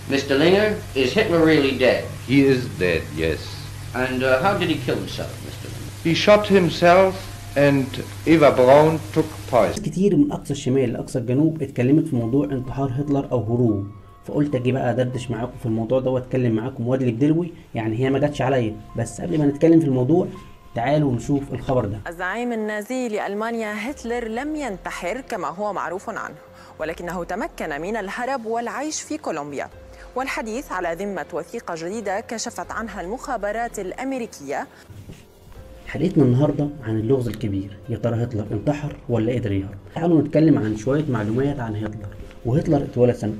Mr. Linger, is Hitler really dead? He is dead, yes. And uh, how did he kill himself, Mr. Linger? He shot himself and Eva Braun took poison. ناس كتير من اقصى الشمال لاقصى الجنوب اتكلمت في موضوع انتحار هتلر او هروب فقلت اجي بقى ادردش معاكم في الموضوع ده واتكلم معاكم وادلي بدلوي يعني هي ما جاتش عليا بس قبل ما نتكلم في الموضوع تعالوا نشوف الخبر ده الزعيم النازي لألمانيا هتلر لم ينتحر كما هو معروف عنه ولكنه تمكن من الهرب والعيش في كولومبيا والحديث على ذمة وثيقة جديدة كشفت عنها المخابرات الأمريكية حلقتنا النهارده عن اللغز الكبير يا ترى هتلر انتحر ولا قدر يهرب تعالوا نتكلم عن شويه معلومات عن هتلر وهتلر اتولد سنة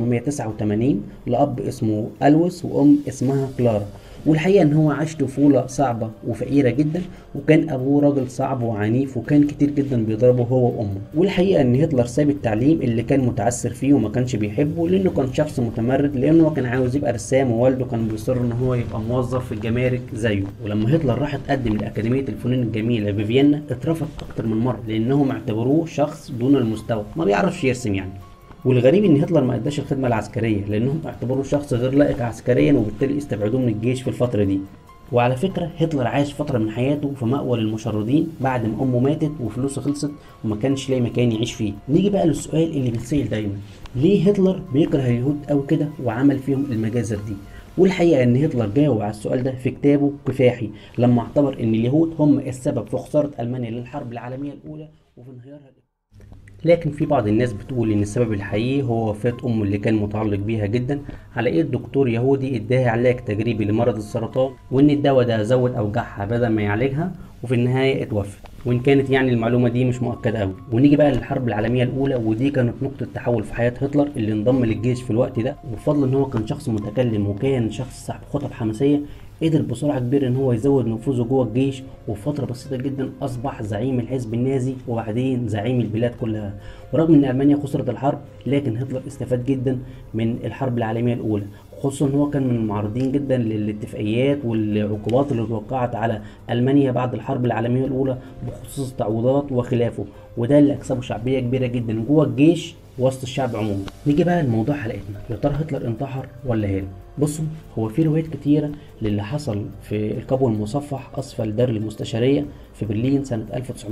1889 لأب اسمه ألوس وأم اسمها كلارا والحقيقة إن هو عاش طفولة صعبة وفقيرة جدا وكان أبوه راجل صعب وعنيف وكان كتير جدا بيضربه هو وأمه والحقيقة إن هتلر ساب التعليم اللي كان متعثر فيه وما كانش بيحبه لأنه كان شخص متمرد لأنه هو كان عاوز يبقى رسام ووالده كان بيصر إن هو يبقى موظف في الجمارك زيه ولما هتلر راح اتقدم لأكاديمية الفنون الجميلة بفيينا اترفض أكتر من مرة لأنهم اعتبروه شخص دون المستوى ما بيعرفش يرسم يعني والغريب ان هتلر ما اداش الخدمه العسكريه لانهم اعتبروه شخص غير لائق عسكريا وبالتالي استبعدوه من الجيش في الفتره دي وعلى فكرة هتلر عاش فترة من حياته في مأوى للمشردين بعد ما أمه ماتت وفلوسه خلصت وما كانش لاقي مكان يعيش فيه. نيجي بقى للسؤال اللي بيتسأل دايما ليه هتلر بيكره اليهود أوي كده وعمل فيهم المجازر دي؟ والحقيقة إن هتلر جاوب على السؤال ده في كتابه كفاحي لما اعتبر إن اليهود هم السبب في خسارة ألمانيا للحرب العالمية الأولى وفي انهيارها لكن في بعض الناس بتقول ان السبب الحقيقي هو وفاة امه اللي كان متعلق بيها جدا على ايد دكتور يهودي اداها علاج تجريبي لمرض السرطان وان الدواء ده زود اوجاعها بدل ما يعالجها وفي النهاية اتوفت وان كانت يعني المعلومة دي مش مؤكدة قوي ونيجي بقى للحرب العالمية الاولى ودي كانت نقطة تحول في حياة هتلر اللي انضم للجيش في الوقت ده وبفضل ان هو كان شخص متكلم وكان شخص صاحب خطب حماسية قدر بسرعة كبيرة ان هو يزود نفوذه جوه الجيش وفي فترة بسيطة جدا اصبح زعيم الحزب النازي وبعدين زعيم البلاد كلها ورغم ان المانيا خسرت الحرب لكن هتلر استفاد جدا من الحرب العالمية الاولى خصوصا ان هو كان من المعارضين جدا للاتفاقيات والعقوبات اللي توقعت على المانيا بعد الحرب العالميه الاولى بخصوص التعويضات وخلافه وده اللي اكسبه شعبيه كبيره جدا جوه الجيش وسط الشعب عموما نيجي بقى لموضوع حلقتنا يا ترى هتلر انتحر ولا هرب بصوا هو في روايات كتيرة للي حصل في القبو المصفح أسفل دار المستشارية في برلين سنة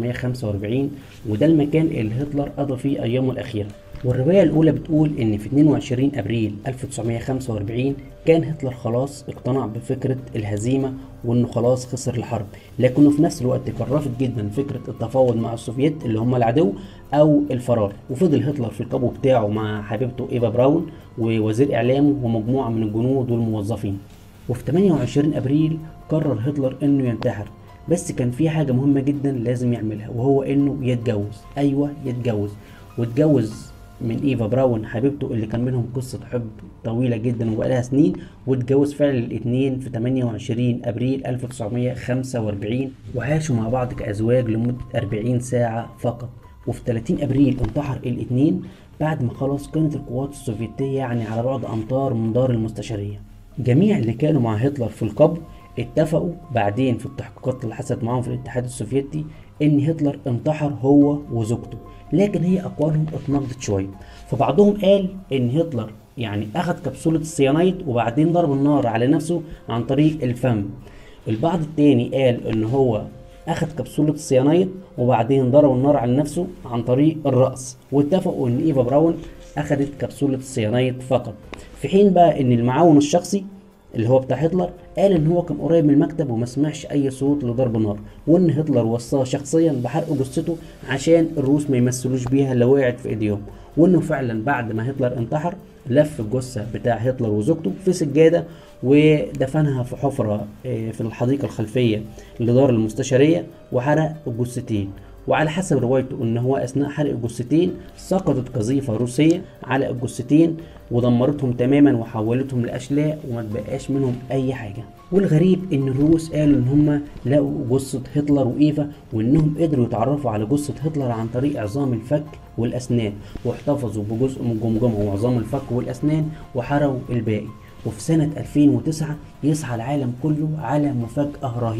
1945 وده المكان اللي هتلر قضى فيه أيامه الأخيرة والرواية الأولى بتقول إن في 22 أبريل 1945 كان هتلر خلاص اقتنع بفكرة الهزيمة وإنه خلاص خسر الحرب لكنه في نفس الوقت كان رافض جدا فكرة التفاوض مع السوفييت اللي هم العدو أو الفرار وفضل هتلر في القبو بتاعه مع حبيبته إيفا براون ووزير إعلامه ومجموعة من الجنود والموظفين وفي 28 أبريل قرر هتلر إنه ينتحر بس كان في حاجة مهمة جدا لازم يعملها وهو إنه يتجوز أيوه يتجوز واتجوز من ايفا براون حبيبته اللي كان بينهم قصة حب طويلة جدا وبقالها سنين واتجوز فعلا الاثنين في 28 ابريل 1945 وعاشوا مع بعض كازواج لمدة 40 ساعة فقط وفي 30 ابريل انتحر الاثنين بعد ما خلاص كانت القوات السوفيتية يعني على بعد امتار من دار المستشارية جميع اللي كانوا مع هتلر في القبر اتفقوا بعدين في التحقيقات اللي حصلت معاهم في الاتحاد السوفيتي ان هتلر انتحر هو وزوجته لكن هي اقوالهم اتناقضت شويه فبعضهم قال ان هتلر يعني اخذ كبسوله السيانايد وبعدين ضرب النار على نفسه عن طريق الفم البعض التاني قال ان هو اخذ كبسوله السيانايد وبعدين ضرب النار على نفسه عن طريق الراس واتفقوا ان ايفا براون اخذت كبسوله السيانايد فقط في حين بقى ان المعاون الشخصي اللي هو بتاع هتلر قال ان هو كان قريب من المكتب وما سمعش اي صوت لضرب نار وان هتلر وصاه شخصيا بحرق جثته عشان الروس ما يمثلوش بيها لو وقعت في ايديهم وانه فعلا بعد ما هتلر انتحر لف الجثة بتاع هتلر وزوجته في سجادة ودفنها في حفرة في الحديقة الخلفية لدار المستشارية وحرق الجثتين وعلى حسب روايته ان هو اثناء حرق الجثتين سقطت قذيفه روسيه على الجثتين ودمرتهم تماما وحولتهم لاشلاء وما تبقاش منهم اي حاجه والغريب ان الروس قالوا ان هم لقوا جثه هتلر وايفا وانهم قدروا يتعرفوا على جثه هتلر عن طريق عظام الفك والاسنان واحتفظوا بجزء من جمجمه وعظام الفك والاسنان وحرقوا الباقي وفي سنة 2009 يسعى العالم كله على مفاجأة رهيبة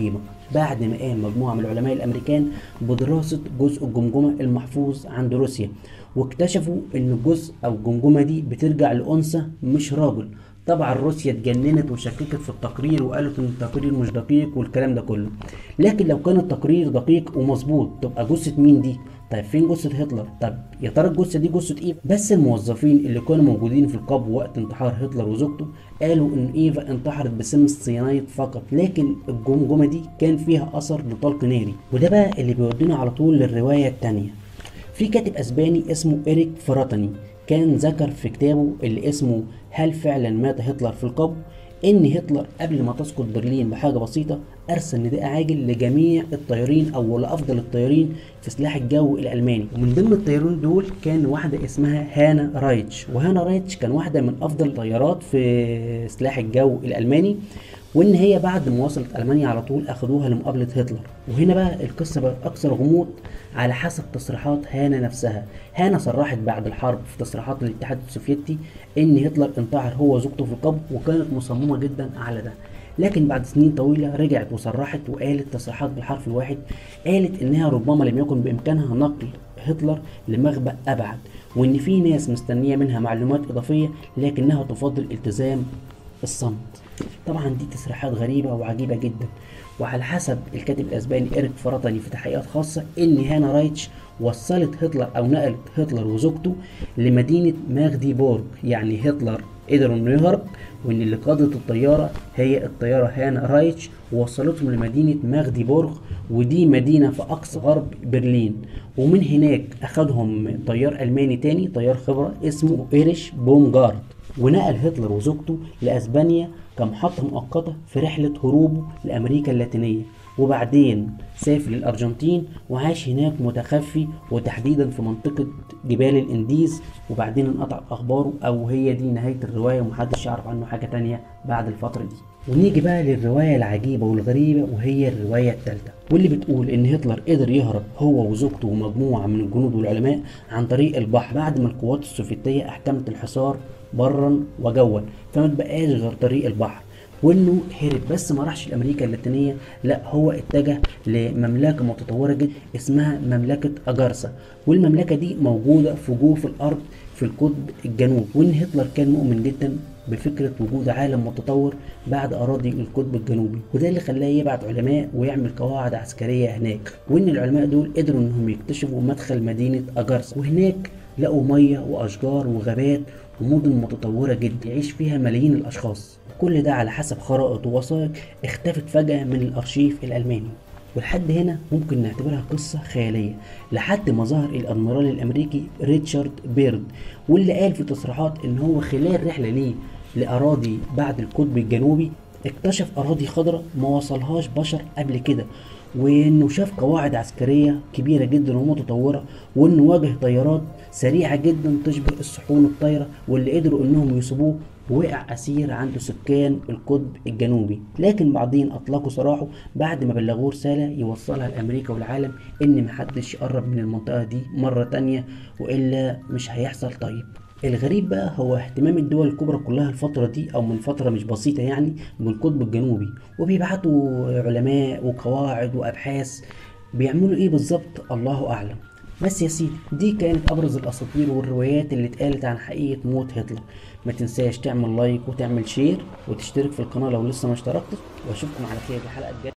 بعد ما قام مجموعة من العلماء الأمريكان بدراسة جزء الجمجمة المحفوظ عند روسيا واكتشفوا إن الجزء أو الجمجمة دي بترجع لأنثى مش راجل طبعا روسيا اتجننت وشككت في التقرير وقالت ان التقرير مش دقيق والكلام ده كله لكن لو كان التقرير دقيق ومظبوط تبقى جثه مين دي طيب فين جثه هتلر طب يا ترى الجثه دي جثه ايه بس الموظفين اللي كانوا موجودين في القبو وقت انتحار هتلر وزوجته قالوا ان ايفا انتحرت بسم الصيانيت فقط لكن الجمجمه دي كان فيها اثر لطلق ناري وده بقى اللي بيودينا على طول للروايه الثانيه في كاتب اسباني اسمه إريك فراتني كان ذكر في كتابه اللي اسمه هل فعلا مات هتلر في القبو ان هتلر قبل ما تسقط برلين بحاجه بسيطه ارسل نداء عاجل لجميع الطيارين او لافضل الطيارين في سلاح الجو الالماني ومن ضمن الطيارين دول كان واحده اسمها هانا رايتش وهانا رايتش كان واحده من افضل الطيارات في سلاح الجو الالماني وان هي بعد ما وصلت المانيا على طول اخدوها لمقابله هتلر وهنا بقى القصه بقت اكثر غموض على حسب تصريحات هانا نفسها هانا صرحت بعد الحرب في تصريحات الاتحاد السوفيتي ان هتلر انتحر هو وزوجته في القبو وكانت مصممه جدا على ده لكن بعد سنين طويلة رجعت وصرحت وقالت تصريحات بالحرف الواحد قالت انها ربما لم يكن بامكانها نقل هتلر لمخبأ ابعد وان في ناس مستنية منها معلومات اضافية لكنها تفضل التزام الصمت طبعا دي تصريحات غريبة وعجيبة جدا وعلى حسب الكاتب الاسباني إيريك فرطني في تحقيقات خاصة ان هانا رايتش وصلت هتلر او نقلت هتلر وزوجته لمدينة ماغديبورغ يعني هتلر قدروا انه يهرب وان اللي قادت الطيارة هي الطيارة هانا رايتش ووصلتهم لمدينة ماغديبورغ ودي مدينة في أقصى غرب برلين ومن هناك أخدهم طيار ألماني تاني طيار خبرة اسمه إيريش بومجارد ونقل هتلر وزوجته لأسبانيا كمحطة مؤقتة في رحلة هروبه لأمريكا اللاتينية وبعدين سافر للأرجنتين وعاش هناك متخفي وتحديدا في منطقة جبال الإنديز وبعدين انقطع أخباره أو هي دي نهاية الرواية ومحدش يعرف عنه حاجة تانية بعد الفترة دي ونيجي بقى للرواية العجيبة والغريبة وهي الرواية الثالثة واللي بتقول إن هتلر قدر يهرب هو وزوجته ومجموعة من الجنود والعلماء عن طريق البحر بعد ما القوات السوفيتية أحكمت الحصار برا وجوا فما تبقاش غير طريق البحر وانه هرب بس ما راحش لامريكا اللاتينيه لا هو اتجه لمملكه متطوره جدا اسمها مملكه اجارسا والمملكه دي موجوده في جوف الارض في القطب الجنوب وان هتلر كان مؤمن جدا بفكرة وجود عالم متطور بعد أراضي القطب الجنوبي وده اللي خلاه يبعت علماء ويعمل قواعد عسكرية هناك وإن العلماء دول قدروا إنهم يكتشفوا مدخل مدينة أجارسا وهناك لقوا مية وأشجار وغابات ومدن متطورة جدا يعيش فيها ملايين الأشخاص كل ده على حسب خرائط ووثائق اختفت فجأة من الأرشيف الألماني ولحد هنا ممكن نعتبرها قصة خيالية لحد ما ظهر الأدميرال الأمريكي ريتشارد بيرد واللي قال في تصريحات إن هو خلال رحلة ليه لأراضي بعد القطب الجنوبي اكتشف أراضي خضراء ما وصلهاش بشر قبل كده وانه شاف قواعد عسكرية كبيرة جدا ومتطورة وانه واجه طيارات سريعة جدا تشبه الصحون الطايرة واللي قدروا انهم يصيبوه وقع أسير عند سكان القطب الجنوبي لكن بعضهم أطلقوا سراحه بعد ما بلغوه رسالة يوصلها لأمريكا والعالم إن محدش يقرب من المنطقة دي مرة تانية وإلا مش هيحصل طيب الغريب بقى هو اهتمام الدول الكبرى كلها الفترة دي أو من فترة مش بسيطة يعني بالقطب الجنوبي وبيبعتوا علماء وقواعد وأبحاث بيعملوا إيه بالظبط الله أعلم بس يا سيدي دي كانت أبرز الأساطير والروايات اللي اتقالت عن حقيقة موت هتلر ما تنساش تعمل لايك وتعمل شير وتشترك في القناة لو لسه ما اشتركتش واشوفكم على خير الحلقة الجاية